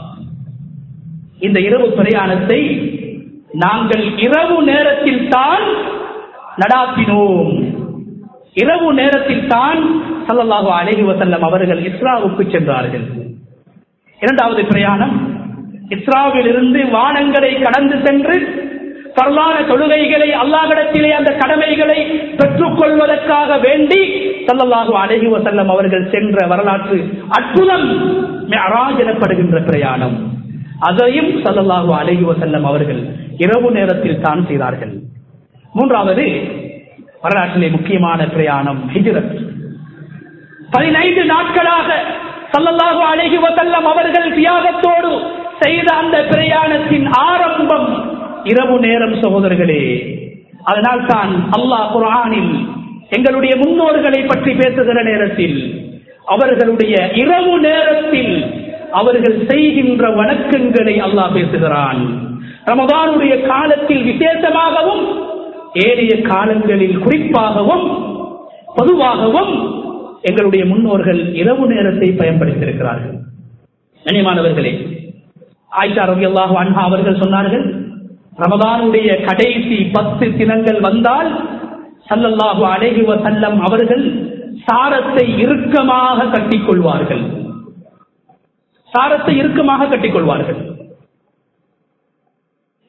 இந்த இரவு பிரயாணத்தை நாங்கள் இரவு நேரத்தில் தான் நடாத்தினோம் இரவு நேரத்தில் தான் சல்லல்லாஹு அலைஹி வசல்லம் அவர்கள் இஸ்ராவுக்கு சென்றார்கள் இரண்டாவது பிரயாணம் இஸ்ராவில் இருந்து வானங்களை கடந்து சென்று பரவான தொழுகைகளை அல்லாஹிடத்திலே அந்த கடமைகளை பெற்றுக் கொள்வதற்காக வேண்டி சல்லல்லாஹு அலஹி வசல்லம் அவர்கள் சென்ற வரலாற்று அற்புதம் மெராஜ் எனப்படுகின்ற பிரயாணம் அதையும் சல்லல்லாஹு அலஹி வசல்லம் அவர்கள் இரவு நேரத்தில் தான் செய்தார்கள் மூன்றாவது வரலாற்றிலே முக்கியமான பிரயாணம் ஹிஜ்ரத் பதினைந்து நாட்களாக சல்லல்லாஹு அலஹி வசல்லம் அவர்கள் தியாகத்தோடு செய்த அந்த பிரயாணத்தின் ஆரம்பம் இரவு நேரம் சகோதரர்களே அதனால் தான் அல்லாஹ் குரானில் எங்களுடைய முன்னோர்களை பற்றி பேசுகிற நேரத்தில் அவர்களுடைய இரவு நேரத்தில் அவர்கள் செய்கின்ற வணக்கங்களை அல்லாஹ் பேசுகிறான் ரமதானுடைய காலத்தில் விசேஷமாகவும் ஏனைய காலங்களில் குறிப்பாகவும் பொதுவாகவும் எங்களுடைய முன்னோர்கள் இரவு நேரத்தை பயன்படுத்தியிருக்கிறார்கள் கண்ணியமானவர்களே ஆயிஷா ரவி அல்லாஹு அன்ஹா அவர்கள் சொன்னார்கள் ரமதானுடைய கடைசி பத்து தினங்கள் வந்தால் சல்லல்லாஹு அலைஹி வசல்லம் அவர்கள் சாரத்தை இறுக்கமாக கட்டிக்கொள்வார்கள் சாரத்தை இறுக்கமாக கட்டிக்கொள்வார்கள்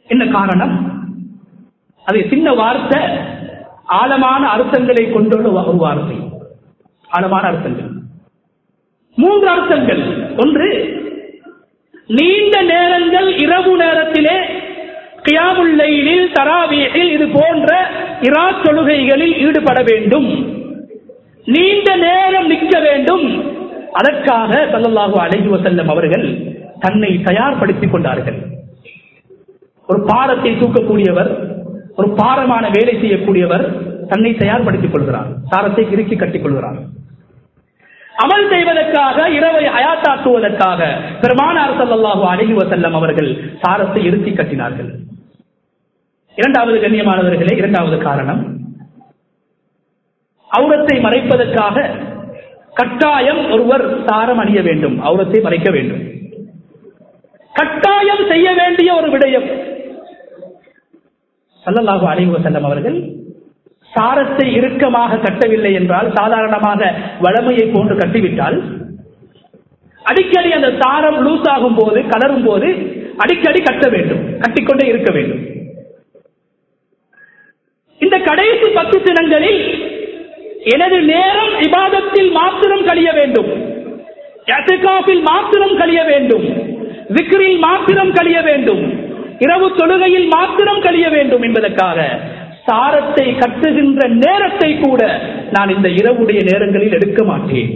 என்ன காரணம் அது சின்ன வார்த்தை ஆழமான அர்த்தங்களை கொண்டுள்ள ஒரு வார்த்தை ஆழமான அர்த்தங்கள் மூன்று அர்த்தங்கள் ஒன்று நீண்ட நேரங்கள் இரவு நேரத்திலே கியாமுல்லையில் தராவியில் இது போன்ற இரா தொழுகைகளில் ஈடுபட வேண்டும் நீண்ட நேரம் நிற்க வேண்டும் அதற்காக சல்லல்லாஹு அலைஹி வஸல்லம் அவர்கள் தன்னை தயார்படுத்திக் கொண்டார்கள் ஒரு பாரத்தை தூக்கக்கூடியவர் ஒரு பாரமான வேலை செய்யக்கூடியவர் தன்னை தயார்படுத்திக் கொள்கிறார் சாரத்தை இறுக்கி கட்டிக் கொள்கிறார் அமல் செய்வதற்காக இரவை அயாத்தாக்குவதற்காக பெருமானார் சல்லல்லாஹு அலைஹி வஸல்லம் அவர்கள் சாரத்தை இறுக்கி கட்டினார்கள் இரண்டாவது கண்ணியமானவர்களே இரண்டாவது காரணம் அவுரத்தை மறைப்பதற்காக கட்டாயம் ஒருவர் சாரம் அணிய வேண்டும் அவுரத்தை மறைக்க வேண்டும் கட்டாயம் செய்ய வேண்டிய ஒரு விடயம் சல்லல்லாஹு அலைஹி வஸல்லம் அவர்கள் சாரத்தை இறுக்கமாக கட்டவில்லை என்றால் சாதாரணமாக வளமையை போன்று கட்டிவிட்டால் அடிக்கடி அந்த சாரம் லூஸ் ஆகும் போது கலரும் போது அடிக்கடி கட்ட வேண்டும் கட்டிக்கொண்டே இருக்க வேண்டும் இந்த கடைசி பத்து தினங்களில் எனது நேரம் இபாதத்தில் மாத்திரம் கழிய வேண்டும் எத்திகாஃபில் மாத்திரம் கழிய வேண்டும் விக்ரில் மாத்திரம் கழிய வேண்டும் இரவு தொழுகையில் மாத்திரம் கழிய வேண்டும் என்பதற்காக சாரத்தை கட்டுகின்ற நேரத்தை கூட நான் இந்த இரவுடைய நேரங்களில் எடுக்க மாட்டேன்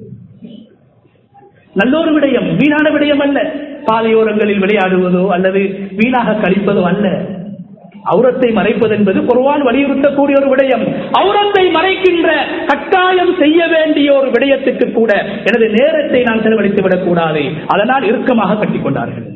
நல்லொரு விடயம் வீணான விடயம் அல்ல பாதையோரங்களில் விளையாடுவதோ அல்லது வீணாக கழிப்பதோ அல்ல அவுரத்தை மறைப்பது என்பது குர்வான் வலியுறுத்தக்கூடிய ஒரு விடயம் அவுரத்தை மறைக்கின்ற கட்டாயம் செய்ய வேண்டிய ஒரு விடயத்துக்கு கூட எனது நேரத்தை நான் செலவழித்து விடக் கூடாது அதனால் இறுக்கமாக கட்டிக்கொண்டார்கள்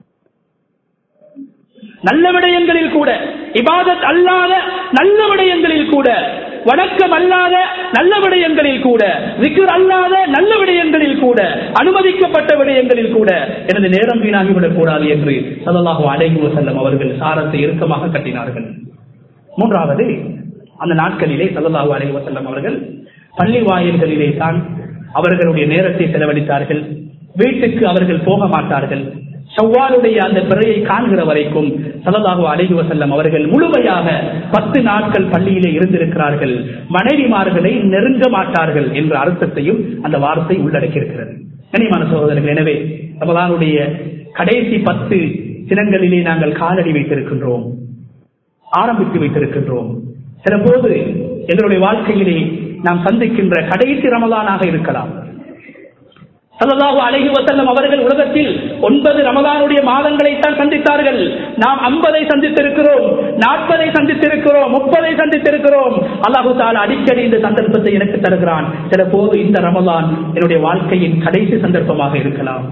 நல்ல விடயங்களில் கூட இபாதத் அல்லாத நல்ல விடயங்களில் கூட வணக்கம் அல்லாத நல்ல விடயங்களில் கூட விக்ர் அல்லாத நல்ல விடயங்களில் கூட அனுமதிக்கப்பட்ட விடயங்களில் கூட எனது நேரம் வீணாகிவிடக் கூடாது என்று சதல்லாஹு அலைஹி வசல்லம் அவர்கள் சாரத்தை இறுக்கமாக கட்டினார்கள் மூன்றாவது அந்த நாட்களிலே சதல்லாஹு அலைஹி வசல்லம் அவர்கள் பள்ளி வாயில்களிலே தான் அவர்களுடைய நேரத்தை செலவழித்தார்கள் வீட்டுக்கு அவர்கள் போக மாட்டார்கள் சவ்வாலுடைய அந்த பிறையை காண்கிற வரைக்கும் சலதாக அலைஹி வசல்லம் அவர்கள் முழுமையாக பத்து நாட்கள் பள்ளியிலே இருந்திருக்கிறார்கள் மனைவிமார்களை நெருங்க மாட்டார்கள் என்ற அர்த்தத்தையும் அந்த வார்த்தை உள்ளடக்கியிருக்கிறது கனிமான சகோதரர்கள் எனவே ரமலானுடைய கடைசி பத்து தினங்களிலே நாங்கள் காலடி வைத்திருக்கின்றோம் ஆரம்பித்து வைத்திருக்கின்றோம் சில போது எங்களுடைய வாழ்க்கையிலே நாம் சந்திக்கின்ற கடைசி ரமலானாக இருக்கலாம் சல்லல்லாஹு அலைஹி வசல்லம் அவர்கள் உலகத்தில் ஒன்பது ரமதானுடைய மாதங்களை தான் சந்தித்தார்கள் நாம் ஐம்பதை சந்தித்திருக்கிறோம் நாற்பதை சந்தித்திருக்கிறோம் முப்பதை சந்தித்திருக்கிறோம் அல்லாஹு தாலா அடிக்கடி இந்த சந்தர்ப்பத்தை எனக்கு தருகிறான் சில போது இந்த ரமலான் என்னுடைய வாழ்க்கையின் கடைசி சந்தர்ப்பமாக இருக்கலாம்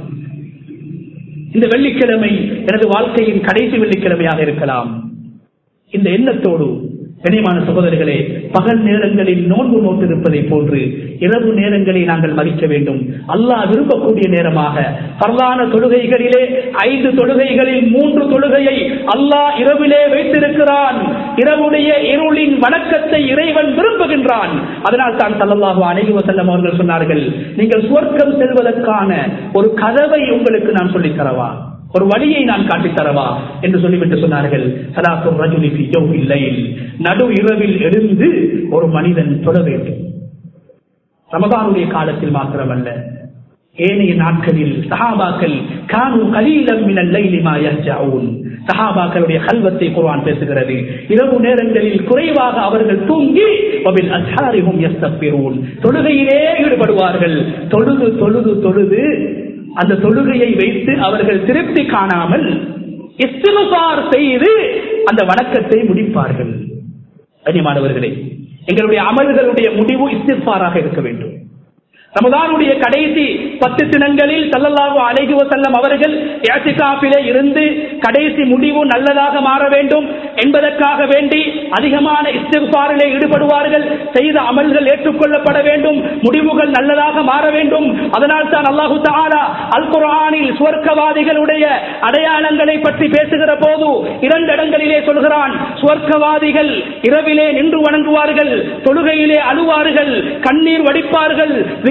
இந்த வெள்ளிக்கிழமை எனது வாழ்க்கையின் கடைசி வெள்ளிக்கிழமையாக இருக்கலாம் இந்த எண்ணத்தோடு கனிமான சகோதரர்களே பகல் நேரங்களில் நோன்பு நோட்டிருப்பதை போன்று இரவு நேரங்களை நாங்கள் மதிக்க வேண்டும் அல்லாஹ் விரும்பக்கூடிய நேரமாக பரவான தொழுகைகளிலே ஐந்து தொழுகைகளில் மூன்று தொழுகையை அல்லாஹ் இரவிலே வைத்திருக்கிறான் இரவுடைய இருளின் வணக்கத்தை இறைவன் விரும்புகின்றான் அதனால் தான் சல்லல்லாஹு அலைஹி வஸல்லம் அவர்கள் சொன்னார்கள் நீங்கள் சுவர்க்கம் செல்வதற்கான ஒரு கதவை உங்களுக்கு நான் சொல்லித் தரவா ஒரு வழியை நான் காட்டித் தரவா என்று சொல்லிவிட்டு சொன்னார்கள் சலாத்து ரஜுலி ஃபி ஜௌஃபில் லைல் நடு இரவில் எழுந்து ஒரு மனிதன் தொழ வேண்டும் ரமதானுடைய காலத்தில் மாத்திரமல்ல ஏனைய நாட்களில் சஹாபாக்கள் கானு கலீலம் மினல் லைலி மா யஹ்ஜஊன் சஹாபாக்களுடைய கல்வத்தை குர்ஆன் பேசுகிறது இரவு நேரங்களில் குறைவாக அவர்கள் தூங்கி வபில் அஸ்ஹாரிஹும் யஸ்தக்பிரூன் தொழுகையிலே ஈடுபடுவார்கள் தொழுது தொழுது தொழுது அந்த தொழுகையை வைத்து அவர்கள் திருப்தி காணாமல் இஸ்திமுசார் செய்து அந்த வணக்கத்தை முடிப்பார்கள் கனிமானவர்களே எங்களுடைய அமல்களுடைய முடிவு இஸ்திஃபாராக இருக்க வேண்டும் ரமதானுடைய கடைசி பத்து தினங்களில் சல்லல்லாஹு அலைஹி வஸல்லம் அவர்கள் இஅ்திகாஃபிலே இருந்து கடைசி முடிவு நல்லதாக மாற வேண்டும் என்பதற்காக வேண்டி அதிகமான இஸ்திஃபாரிலே ஈடுபடுவார்கள் செய்த அமல்கள் ஏற்றுக்கொள்ளப்பட வேண்டும் முடிவுகள் நல்லதாக மாற வேண்டும் அதனால் தான் அல்லாஹு தஆலா அல் குர்ஆனில் சுவர்க்கவாதிகளுடைய அடையாளங்களை பற்றி பேசுகிற போது இரண்டு இடங்களிலே சொல்கிறான் சுவர்க்கவாதிகள் இரவிலே நின்று வணங்குவார்கள் தொழுகையிலே அழுவார்கள் கண்ணீர் வடிப்பார்கள்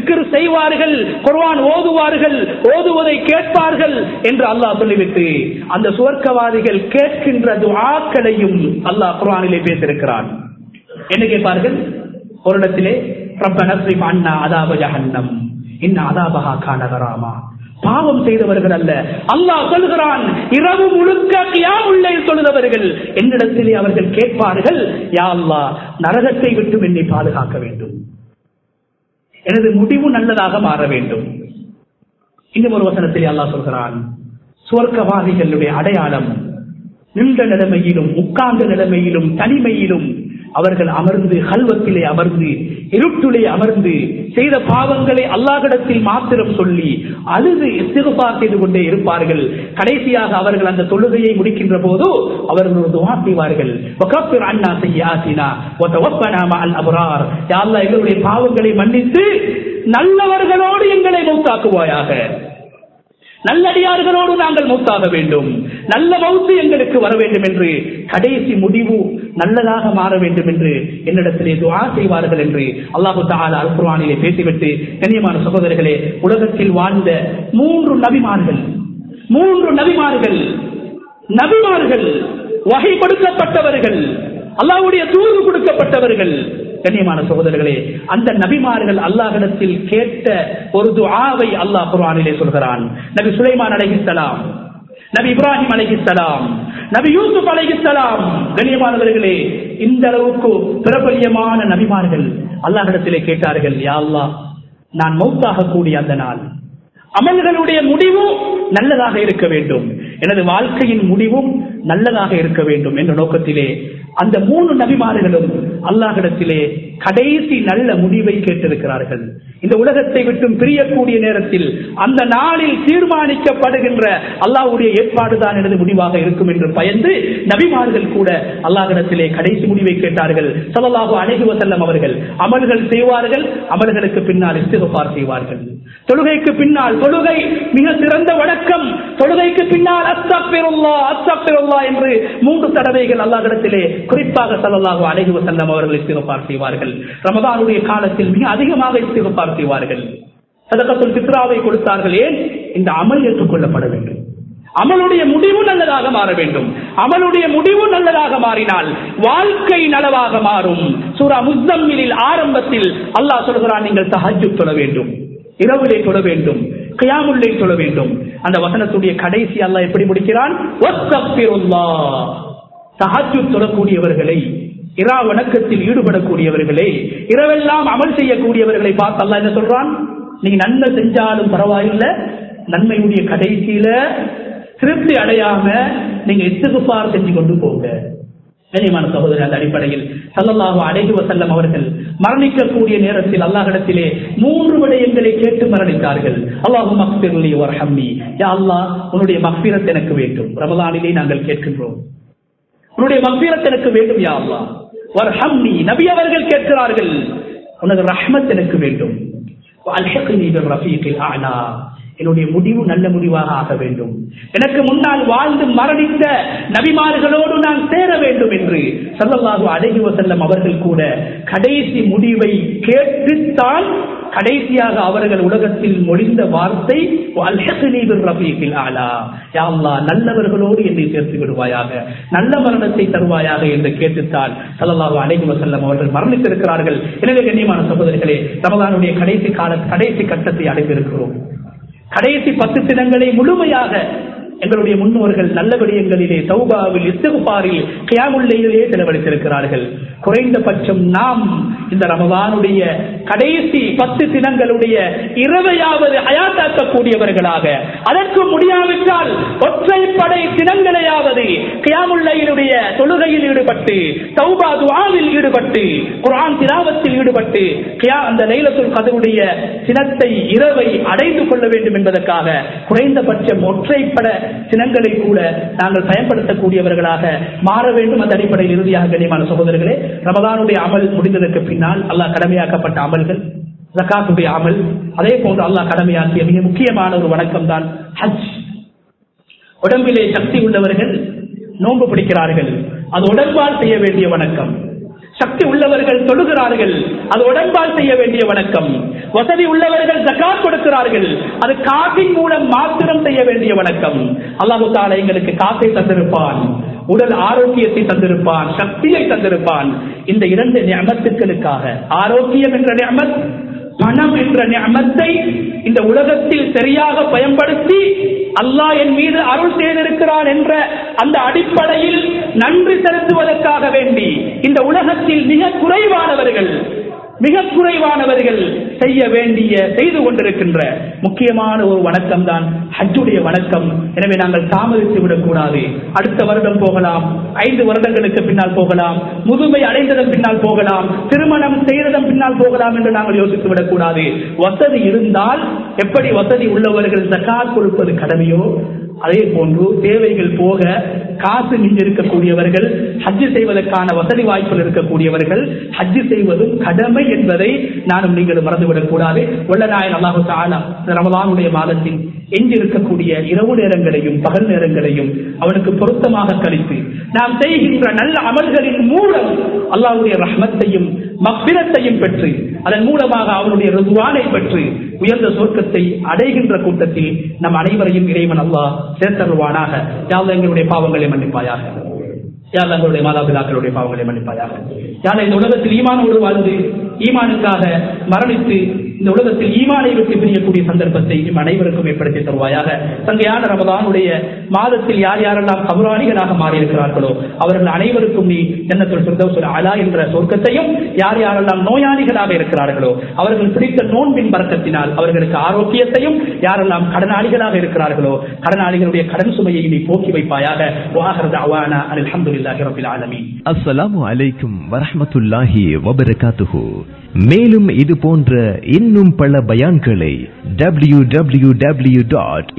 திக்ர் செய்வார்கள் குர்ஆன் ஓதுவார்கள் ஓதுவதை கேட்பார்கள் என்று அல்லாஹ் சொல்லிவிட்டு அந்த சுவர்க்கவாதிகள் கேட்கின்ற துஆக்களையும் அல்லாஹ் குர்ஆனிலே பேசியிருக்கிறான் என்ன கேட்பார்கள் ஒரு இடத்திலே ரப்பன ஸ்ரீம் அண்ணா அதாப ஜஹன்னம் இன்ன அதாபஹா கான கராமா பாவம் செய்தவர்கள் அல்ல அல்லாஹ் சொல்கிறான் இரவு முழுக்க கியாமுல்லை சொல்லுதவர்கள் என்னிடத்திலே அவர்கள் கேட்பார்கள் யா அல்லாஹ் நரகத்தை விட்டு என்னை பாதுகாக்க வேண்டும் எனது முடிவு நல்லதாக மாற வேண்டும் இன்னும் ஒரு வசனத்தில் அல்லாஹ் சொல்கிறான் சுவர்க்கவாதிகளுடைய அடையாளம் நின்ற நிலைமையிலும் உட்கார்ந்த நிலைமையிலும் தனிமையிலும் அவர்கள் அமர்ந்து கல்வத்திலே அமர்ந்து இருட்டுலே அமர்ந்து செய்த பாவங்களை அல்லாஹிடத்தில் மாத்திரம் சொல்லி அழுது இஸ்திகுபார் செய்து கொண்டே இருப்பார்கள் கடைசியாக அவர்கள் அந்த தொழுகையை முடிக்கின்ற போது அவர்கள் ஒரு துவா செய்வார்கள் வகப்பிர் அண்ணா செய்யாசினா ஒத்தவப்பனா அல் அபரார் யாழ்லா எங்களுடைய பாவங்களை மன்னித்து நல்லவர்களோடு எங்களை மௌத்தாக்குவாயாக நல்லடியார்களோடு நாங்கள் மௌத்தாக வேண்டும் நல்ல மௌத்து எங்களுக்கு வர வேண்டும் என்று கடைசி முடிவு நல்லதாக மாற வேண்டும் என்று என்னிடத்திலே துவா செய்வார்கள் என்று அல்லாஹு தாலா அல்குர்வானிலே பேசிவிட்டு கண்ணியமான சகோதரர்களே உலகத்தில் வாழ்ந்த மூன்று நபிமார்கள் மூன்று நபிமார்கள் நபிமார்கள் வகை கொடுக்கப்பட்டவர்கள் அல்லாவுடைய தூது கொடுக்கப்பட்டவர்கள் கண்ணியமான சகோதரர்களே அந்த நபிமார்கள் அல்லாஹிடத்தில் கேட்ட ஒரு துஆவை அல்லாஹ் குர்ஆனிலே சொல்கிறான் நபி சுலைமான் அலைஹிஸ்ஸலாம் நபி இப்ராஹிம் அலைஹிஸ்ஸலாம் நபி யூசுப் அலைஹிஸ்ஸலாம் கண்ணியமானவர்களே இந்த அளவுக்கு பிரபலியமான நபிமார்கள் அல்லாஹிடத்திலே கேட்டார்கள் யா அல்லாஹ் நான் மௌத்தாக கூடிய அந்த நாள் அமல்களுடைய முடிவு நல்லதாக இருக்க வேண்டும் எனது வாழ்க்கையின் முடிவும் நல்லதாக இருக்க வேண்டும் என்ற நோக்கத்திலே அந்த மூணு நபிமார்களும் அல்லாஹிடத்திலே கடைசி நல்ல முடிவை கேட்டிருக்கிறார்கள் இந்த உலகத்தை விட்டும் பிரியக்கூடிய நேரத்தில் அந்த நாளில் தீர்மானிக்கப்படுகின்ற அல்லாஹ்வுடைய ஏற்பாடுதான் எனது முடிவாக இருக்கும் என்று பயந்து நபிமார்கள் கூட அல்லாஹிடத்திலே கடைசி முடிவை கேட்டார்கள் சல்லல்லாஹு அலைஹி வஸல்லம் அவர்கள் அமல்கள் செய்வார்கள் அமல்களுக்கு பின்னால் இஸ்திகபார் செய்வார்கள் தொழுகைக்கு பின்னால் தொழுகை மிக சிறந்த வழக்கம் தொழுகைக்கு பின்னால் அஸ்தக்பிருல்லா அஸ்தக்பிருல்லா என்று மூன்று தடவைகள் அல்லாஹிடத்திலே குறிப்பாக சல்லல்லாஹு அலைஹி வஸல்லம் அவர்கள் இஸ்திகபார் செய்வார்கள் ரமதானுடைய காலத்தில் மிக அதிகமாக இஸ்திகபார் செய்வார்கள் சதகத்துல் பித்ராவை கொடுத்தார்கள் ஏன் இந்த அமல் ஏற்றுக்கொள்ளப்பட வேண்டும் அமலுடைய முடிவு நல்லதாக மாற வேண்டும் அமலுடைய முடிவு நல்லதாக மாறினால் வாழ்க்கை நலவாக மாறும் சூரா முஸ்தம்மிலில் ஆரம்பத்தில் அல்லாஹ் சொல்கிறான் நீங்கள் தஹஜ்ஜுத் தொழ வேண்டும் இரவிலே தொழ வேண்டும் கியாமுல்லை தொழ வேண்டும் அந்த வசனத்துடைய கடைசி அல்லாஹ் எப்படி முடிக்கிறான் தஹஜ்ஜு தொழக்கூடியவர்களை இரா வணக்கத்தில் ஈடுபடக்கூடியவர்களே இரவெல்லாம் அமல் செய்யக்கூடியவர்களை பார்த்து அல்லாஹ் என்ன சொல்றான் நீங்க நன்மை செஞ்சாலும் பரவாயில்லை நன்மையுடைய கடைசியில திருப்தி அடையாம நீங்க இஸ்திகுபார் செஞ்சு கொண்டு போங்க கண்ணியமான சகோதரர் அந்த அடிப்படையில் சல்லல்லாஹு அலைஹி வஸல்லம் அவர்கள் மரணிக்கக்கூடிய நேரத்தில் அல்லாஹ்விடத்திலே மூன்று விடயங்களை கேட்டு மரணித்தார்கள் அல்லாஹு மக்பிர்லி வர்ஹம்மி யா அல்லாஹ் உன்னுடைய மக்பிரத் எனக்கு வேண்டும் ரமலானிலே நாங்கள் கேட்கின்றோம் உன்னுடைய மக்பிரத் எனக்கு வேண்டும் யா அல்லாஹ் வர்ஹம்மி நபி அவர்கள் கேட்கிறார்கள் உனது ரஹ்மத் எனக்கு வேண்டும் அல்ஹக்னி பிர் ரஃபீகில் அலா என்னுடைய முடிவு நல்ல முடிவாக ஆக வேண்டும் எனக்கு முன்னால் வாழ்ந்து மரணித்த நபிமார்களோடு நான் சேர வேண்டும் என்று சல்லல்லாஹு அலைஹி வஸல்லம் அவர்கள் கூட கடைசி முடிவை கேட்டுத்தான் கடைசியாக அவர்கள் உலகத்தில் மொழிந்த வார்த்தை அல்ஹக்னி பிர் ரஃபீகில் அலா யா அல்லாஹ் நல்லவர்களோடு என்னை சேர்த்து விடுவாயாக நல்ல மரணத்தை தருவாயாக என்று கேட்டுத்தான் சல்லல்லாஹு அலைஹி வஸல்லம் அவர்கள் மரணித்திருக்கிறார்கள் எனவே கண்ணியமான சகோதரர்களே ரமலானுடைய கடைசி கால கடைசி கட்டத்தை அடைந்திருக்கிறோம் கடைசி பத்து தினங்களை முழுமையாக எங்களுடைய முன்னோர்கள் நல்ல விடயங்களிலே சௌபாவில் இஸ்தகுபாரில் கியாமுல்லையிலே செலவழித்திருக்கிறார்கள் குறைந்தபட்சம் நாம் இந்த ரமதானுடைய கடைசி பத்து தினங்களுடைய இரவையாவது அயாத்தாக்கக்கூடியவர்களாக அதற்கு முடியாவிட்டால் ஒற்றைப்படை தினங்களையாவது கியாமுல்லையினுடைய தொழுகையில் ஈடுபட்டு சௌபா துவாவில் ஈடுபட்டு குரான் திராவத்தில் ஈடுபட்டு கியா அந்த லைலத்துல் கதருடைய சினத்தை இரவை அடைந்து கொள்ள வேண்டும் என்பதற்காக குறைந்தபட்சம் ஒற்றைப்பட சினங்களை கூட நாங்கள் பயன்படுத்தக்கூடியவர்களாக மாற வேண்டும் அந்த அடிப்படையில் இறுதியாக கண்ணியமான சகோதரர்களே ரமதானுடைய அமல் முடிந்ததற்கு பின்னால் அல்லாஹ் கடமையாக்கப்பட்ட அமல்கள் ஜக்காத்துடைய அமல் அதே போன்று அல்லாஹ் கடமையாக்கிய மிக முக்கியமான ஒரு வணக்கம் தான் ஹஜ் உடம்பிலே சக்தி உள்ளவர்கள் நோன்பு பிடிக்கிறார்கள் அது உடம்பால் செய்ய வேண்டிய வணக்கம் சக்தி உள்ளவர்கள் தொழுகிறார்கள் அது உடம்பால் செய்ய வேண்டிய வணக்கம் வசதி உள்ளவர்கள் ஜக்காத் கொடுக்கிறார்கள் அது காசின் மூலம் மாத்திரம் செய்ய வேண்டிய வணக்கம் அல்லாஹு தாலா எங்களுக்கு காசை தந்திருப்பான் உடல் ஆரோக்கியத்தை தந்திருப்பான் சக்தியை தந்திருப்பான் இந்த இரண்டு நியமத்துக்களுக்காக ஆரோக்கியம் என்ற நியமத் பணம் என்ற நியமத்தை இந்த உலகத்தில் சரியாக பயன்படுத்தி அல்லாஹ் என் மீது அருள் செய்திருக்கிறான் என்ற அந்த அடிப்படையில் நன்றி செலுத்துவதற்காக வேண்டி இந்த உலகத்தில் மிக குறைவானவர்கள் மிக குறைவானவர்கள் செய்ய வேண்டிய செய்து கொண்டிருக்கின்ற முக்கியமான ஒரு வணக்கம் தான் ஹஜ்ஜுடைய வணக்கம் எனவே நாங்கள் தாமதித்து விடக்கூடாது அடுத்த வருடம் போகலாம் ஐந்து வருடங்களுக்கு பின்னால் போகலாம் முதுமை அடைந்ததன் பின்னால் போகலாம் திருமணம் செய்ததன் பின்னால் போகலாம் என்று நாங்கள் யோசித்து விடக்கூடாது வசதி இருந்தால் எப்படி வசதி உள்ளவர்கள் ஜக்காத் கொடுப்பது கடமையோ அதே போன்று தேவைகள் போக காசு மிஞ்சி இருக்கக்கூடியவர்கள் ஹஜ்ஜு செய்வதற்கான வசதி வாய்ப்புகள் இருக்கக்கூடியவர்கள் ஹஜ்ஜு செய்வதும் கடமை என்பதை நானும் நீங்கள் மறந்துவிடக் கூடாது உள்ளநாயன் அல்லாஹு தாலா ரமலானுடைய மாதத்தில் எஞ்சி இருக்கக்கூடிய இரவு நேரங்களையும் பகல் நேரங்களையும் அவனுக்கு பொருத்தமாக கழித்து நாம் செய்கின்ற நல்ல அமல்களின் மூலம் அல்லாஹ்வுடைய ரஹ்மத்தையும் மப்பிரத்தையும் பெற்று அதன் மூலமாக அவனுடைய ருதுவானை பெற்று உயர்ந்த சொர்க்கத்தை அடைகின்ற கூட்டத்தில் நம் அனைவரையும் இறைவன் அல்லாஹ் சேர்த்தருவானாக யாவது எங்களுடைய பாவங்களை மன்னிப்பாயாக யார் எங்களுடைய மாதாபிதாக்களுடைய பாவங்களை மன்னிப்பாயாக யார் இந்த உலகத்தில் ஈமானோடு வாழ்ந்து ஈமானுக்காக மரணித்து இந்த உலகத்தில் ஈமானை விட்டு பிரியக்கூடிய சந்தர்ப்பத்தை நம் அனைவருக்கும் ஏற்படுத்தி தருவாயாக சங்கையான ரமதானுடைய மாதத்தில் யார் யாரெல்லாம் கபுராணிகளாக மாறியிருக்கிறார்களோ அவர்கள் அனைவருக்கும் நீ ஜன்னத்துல் ஃபிர்தௌஸுல் அலா என்ற சொர்க்கத்தையும் யார் யாரெல்லாம் நோயாளிகளாக இருக்கிறார்களோ அவர்கள் பிடித்த நோன்பின் பறக்கத்தினால் அவர்களுக்கு ஆரோக்கியத்தையும் யாரெல்லாம் கடனாளிகளாக இருக்கிறார்களோ கடனாளிகளுடைய கடன் சுமையை நீ போக்கி வைப்பாயாக வாஹர் அவானா அல்ஹம்துலில்லாஹி ரபில் ஆலமீன் அஸ்ஸலாமு அலைக்கும் வரஹ்மத்துல்லாஹி வபரகாத்துஹு மேலும் இது போன்ற இன்னும் பல பயான்களை W W W dot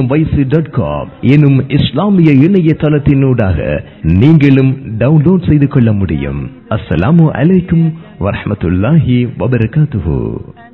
dot com எனும் இஸ்லாமிய இணையதளத்தினூடாக நீங்களும் டவுன்லோட் செய்து கொள்ள முடியும் அஸ்ஸலாமு அலைக்கும் வரஹ்மத்துல்லாஹி வபரகாத்துஹு